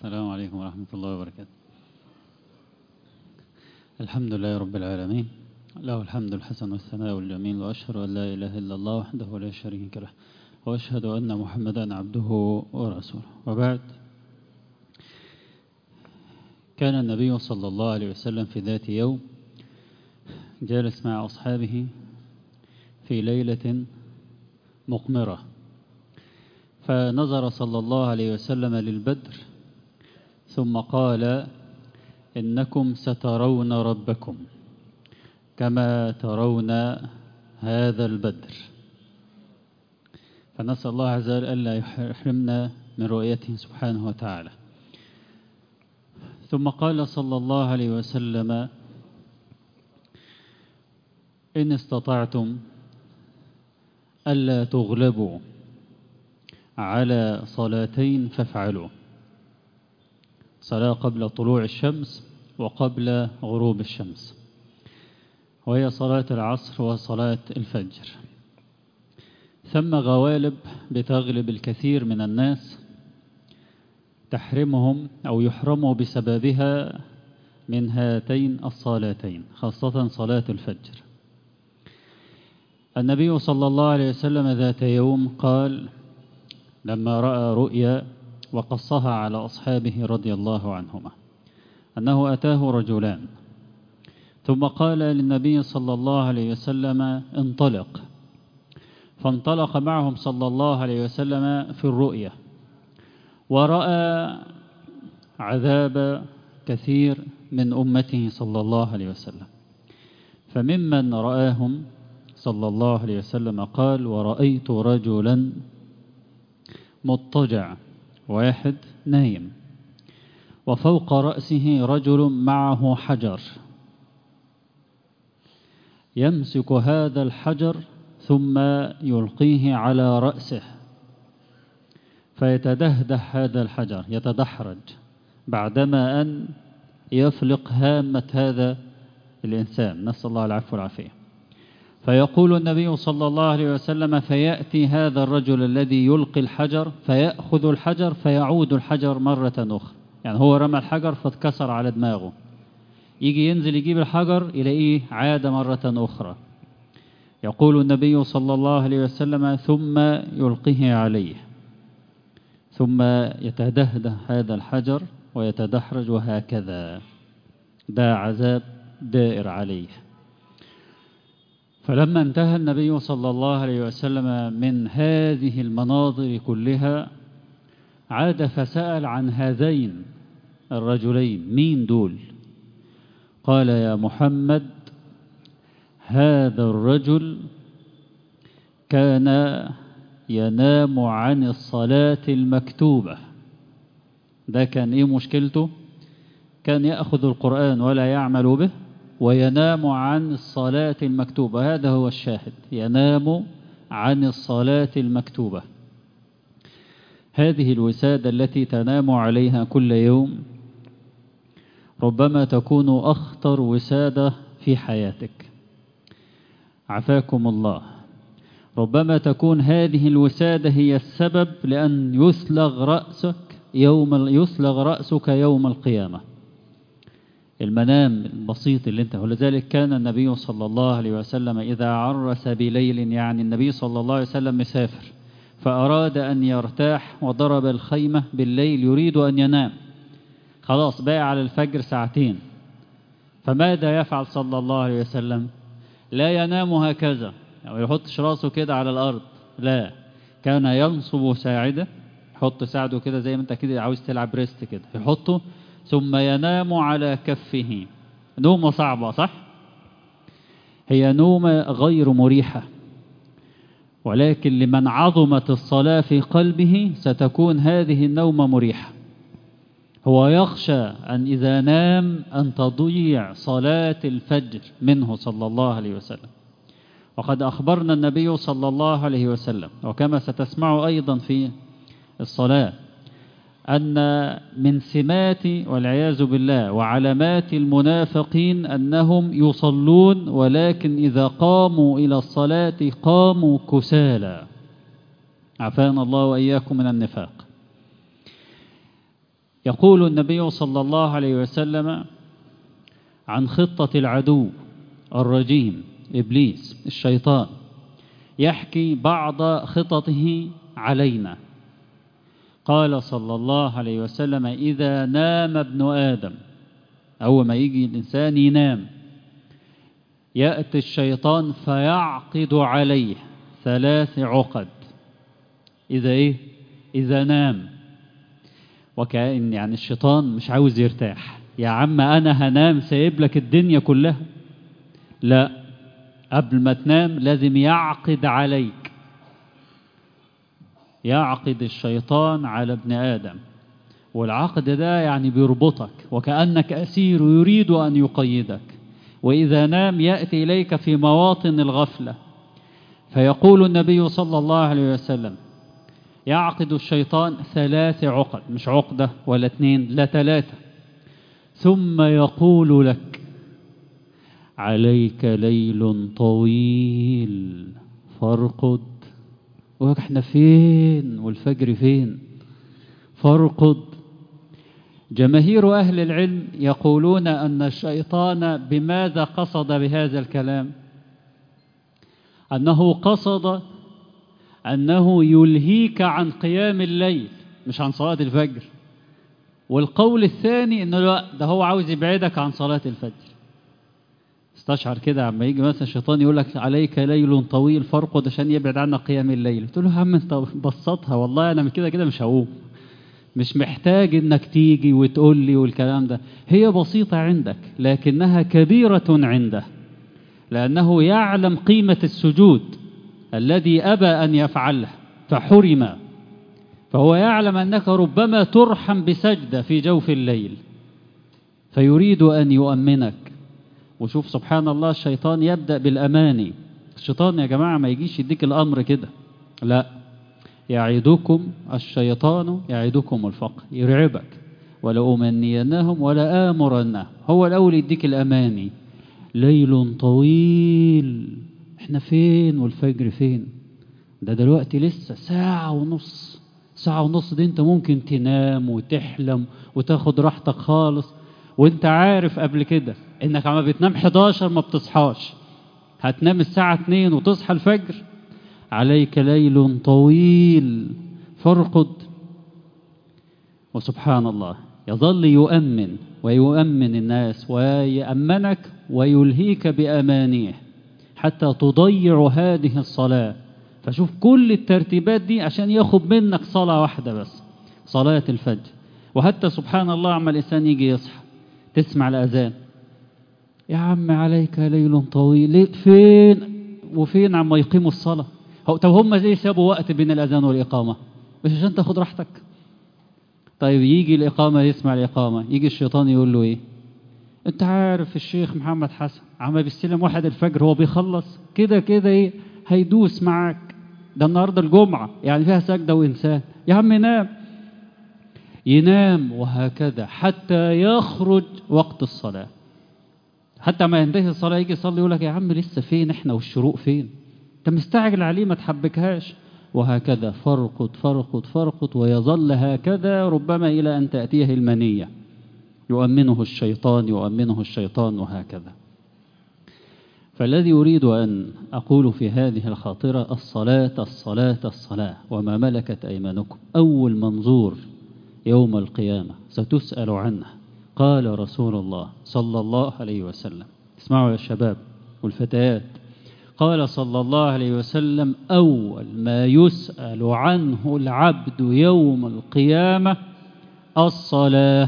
السلام عليكم ورحمة الله وبركاته الحمد لله رب العالمين له الحمد الحسن والثناء الجميل وأشهد أن لا إله إلا الله وحده لا شريك له وأشهد أن محمدا عبده ورسوله وبعد كان النبي صلى الله عليه وسلم في ذات يوم جالس مع أصحابه في ليلة مقمرة فنظر صلى الله عليه وسلم للبدر ثم قال إنكم سترون ربكم كما ترون هذا البدر فنسأل الله عز وجل ألا يحرمنا من رؤيته سبحانه وتعالى ثم قال صلى الله عليه وسلم إن استطعتم ألا تغلبوا على صلاتين فافعلوا صلاة قبل طلوع الشمس وقبل غروب الشمس وهي صلاة العصر وصلاة الفجر ثم غوالب بتغلب الكثير من الناس تحرمهم أو يحرموا بسببها من هاتين الصلاتين خاصة صلاة الفجر النبي صلى الله عليه وسلم ذات يوم قال لما رأى رؤيا وقصها على أصحابه رضي الله عنهما أنه أتاه رجلان ثم قال للنبي صلى الله عليه وسلم انطلق فانطلق معهم صلى الله عليه وسلم في الرؤيا ورأى عذاب كثير من أمته صلى الله عليه وسلم فممن رآهم صلى الله عليه وسلم قال ورأيت رجلا مضطجع واحد نايم وفوق رأسه رجل معه حجر يمسك هذا الحجر ثم يلقيه على رأسه فيتدهده هذا الحجر يتدحرج بعدما أن يفلق هامة هذا الإنسان نسأل الله العفو والعافية فيقول النبي صلى الله عليه وسلم فيأتي هذا الرجل الذي يلقي الحجر فيأخذ الحجر فيعود الحجر مرة أخرى يعني هو رمى الحجر فاتكسر على دماغه يجي ينزل يجيب الحجر يلاقيه عاد مرة أخرى يقول النبي صلى الله عليه وسلم ثم يلقيه عليه ثم يتدهده هذا الحجر ويتدحرج وهكذا ده عذاب دائر عليه فلما انتهى النبي صلى الله عليه وسلم من هذه المناظر كلها عاد فسأل عن هذين الرجلين مين دول قال يا محمد هذا الرجل كان ينام عن الصلاة المكتوبة ده كان ايه مشكلته كان يأخذ القرآن ولا يعمل به وينام عن الصلاة المكتوبة هذا هو الشاهد ينام عن الصلاة المكتوبة هذه الوسادة التي تنام عليها كل يوم ربما تكون أخطر وسادة في حياتك عفاكم الله ربما تكون هذه الوسادة هي السبب لأن يسلغ رأسك يوم يسلغ رأسك يوم القيامة المنام البسيط اللي انت ولذلك كان النبي صلى الله عليه وسلم إذا عرس بليل يعني النبي صلى الله عليه وسلم مسافر فأراد أن يرتاح وضرب الخيمة بالليل يريد أن ينام خلاص باقي على الفجر ساعتين فماذا يفعل صلى الله عليه وسلم لا ينام هكذا أو يحطش راسه كده على الأرض لا كان ينصب ساعده يحط ساعده كده زي ما انت كده عاوز تلعب ريست كده يحطه ثم ينام على كفه نومة صعبة صح هي نومة غير مريحة ولكن لمن عظمت الصلاة في قلبه ستكون هذه النومة مريحة هو يخشى أن إذا نام أن تضيع صلاة الفجر منه صلى الله عليه وسلم وقد أخبرنا النبي صلى الله عليه وسلم وكما ستسمع أيضا في الصلاة أن من سمات والعياذ بالله وعلامات المنافقين أنهم يصلون ولكن إذا قاموا إلى الصلاة قاموا كسالى عفانا الله وإياكم من النفاق يقول النبي صلى الله عليه وسلم عن خطة العدو الرجيم إبليس الشيطان يحكي بعض خططه علينا قال صلى الله عليه وسلم إذا نام ابن آدم أول ما يجي الإنسان ينام يأتي الشيطان فيعقد عليه ثلاث عقد إذا إيه إذا نام وكأن يعني الشيطان مش عاوز يرتاح يا عم أنا هنام سايب لك الدنيا كلها لا قبل ما تنام لازم يعقد عليك يعقد الشيطان على ابن آدم والعقد ده يعني بيربطك وكأنك أسير يريد أن يقيدك وإذا نام يأتي إليك في مواطن الغفلة فيقول النبي صلى الله عليه وسلم يعقد الشيطان ثلاث عقد مش عقدة ولا اثنين لا ثلاثة ثم يقول لك عليك ليل طويل فارقد واحنا فين والفجر فين فارقد جماهير أهل العلم يقولون أن الشيطان بماذا قصد بهذا الكلام أنه قصد أنه يلهيك عن قيام الليل مش عن صلاة الفجر والقول الثاني أنه لا ده هو عاوز يبعدك عن صلاة الفجر استشعر كده عما يجي مثلا الشيطان يقول لك عليك ليل طويل فارقد عشان يبعد عنك قيام الليل تقول له يا عم انت بسطها والله انا كده كده مش هقوم مش محتاج انك تيجي وتقول لي والكلام ده هي بسيطة عندك لكنها كبيرة عنده لأنه يعلم قيمة السجود الذي أبى أن يفعله فحرم فهو يعلم أنك ربما ترحم بسجدة في جوف الليل فيريد أن يؤمنك وشوف سبحان الله الشيطان يبدأ بالأماني الشيطان يا جماعة ما يجيش يديك الأمر كده لا يعدكم الشيطان يعدكم الفقر يرعبك ولا أمنينهم ولا آمرنهم هو الأول يديك الأماني ليل طويل احنا فين والفجر فين ده دلوقتي لسه ساعة ونص ساعة ونص دي انت ممكن تنام وتحلم وتاخد راحتك خالص وانت عارف قبل كده انك عما بتنام 11 ما بتصحاش هتنام الساعة 2 وتصحى الفجر عليك ليل طويل فارقد وسبحان الله يظل يؤمن ويؤمن الناس ويأمنك ويلهيك بأمانيه حتى تضيع هذه الصلاة فشوف كل الترتيبات دي عشان ياخد منك صلاة واحدة بس صلاة الفجر وحتى سبحان الله عما الإنسان يجي يصحى تسمع الأذان يا عم عليك ليل طويل فين وفين عما يقيموا الصلاة طب هم ليه سابوا وقت بين الأذان والإقامة مش عشان تاخد راحتك طيب يجي الإقامة يسمع الإقامة يجي الشيطان يقول له إيه أنت عارف الشيخ محمد حسن عم بيستلم واحد الفجر هو بيخلص كده كده إيه هيدوس معاك ده النهاردة الجمعة يعني فيها سجدة وإنسان يا عم نام ينام وهكذا حتى يخرج وقت الصلاة حتى ما ينتهي الصلاة يجي يصلي يقول لك يا عم لسه فين احنا والشروق فين انت مستعجل عليه ما تحبكهاش وهكذا فرقد فرقد فرقد ويظل هكذا ربما إلى أن تأتيه المنية يؤمنه الشيطان يؤمنه الشيطان وهكذا فالذي أريد أن أقول في هذه الخاطرة الصلاة الصلاة الصلاة وما ملكت أيمانكم أول منظور يوم القيامة ستسأل عنه قال رسول الله صلى الله عليه وسلم اسمعوا يا شباب والفتيات قال صلى الله عليه وسلم أول ما يسأل عنه العبد يوم القيامة الصلاة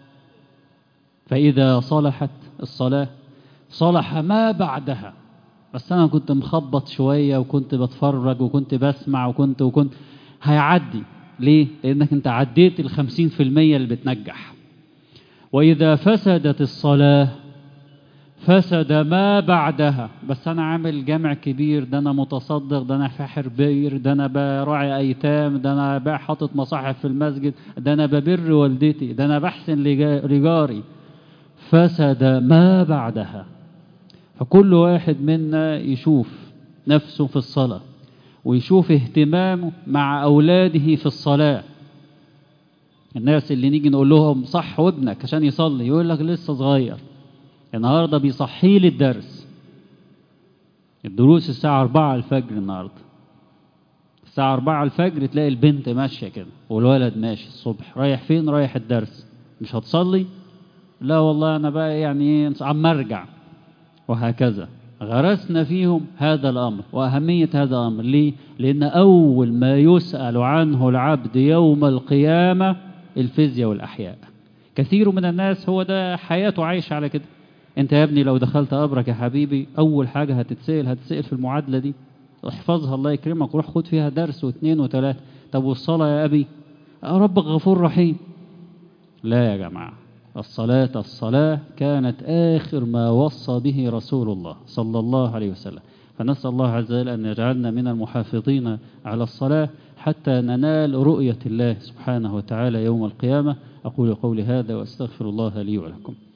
فإذا صلحت الصلاة صلح ما بعدها بس أنا كنت مخبط شوية وكنت بتفرج وكنت بسمع وكنت وكنت هيعدي ليه؟ لأنك أنت عديت الخمسين في المية اللي بتنجح وإذا فسدت الصلاة فسد ما بعدها بس أنا عامل جامع كبير ده أنا متصدق ده أنا فاحر بير ده أنا براعي أيتام ده أنا بقى حاطط مصاحف في المسجد ده أنا ببر والدتي ده أنا بحسن لجاري فسد ما بعدها فكل واحد منا يشوف نفسه في الصلاة ويشوف اهتمامه مع أولاده في الصلاة الناس اللي نيجي نقول لهم صح وابنك عشان يصلي يقول لك لسه صغير النهارده بيصحي لي الدرس الدروس الساعة 4 الفجر النهارده الساعة 4 الفجر تلاقي البنت ماشية كده والولد ماشي الصبح رايح فين رايح الدرس مش هتصلي لا والله أنا بقى يعني إيه عم أرجع وهكذا غرسنا فيهم هذا الأمر وأهمية هذا الأمر ليه؟ لأن أول ما يسأل عنه العبد يوم القيامة الفيزياء والأحياء كثير من الناس هو ده حياته عايشة على كده انت يا ابني لو دخلت قبرك يا حبيبي اول حاجة هتتسأل هتتسأل في المعادلة دي احفظها الله يكرمك وروح خد فيها درس واثنين وثلاثة طب والصلاة يا ابي آه ربك غفور رحيم لا يا جماعة الصلاة الصلاة كانت آخر ما وصى به رسول الله صلى الله عليه وسلم فنسأل الله عز وجل أن يجعلنا من المحافظين على الصلاة حتى ننال رؤية الله سبحانه وتعالى يوم القيامة أقول قولي هذا وأستغفر الله لي ولكم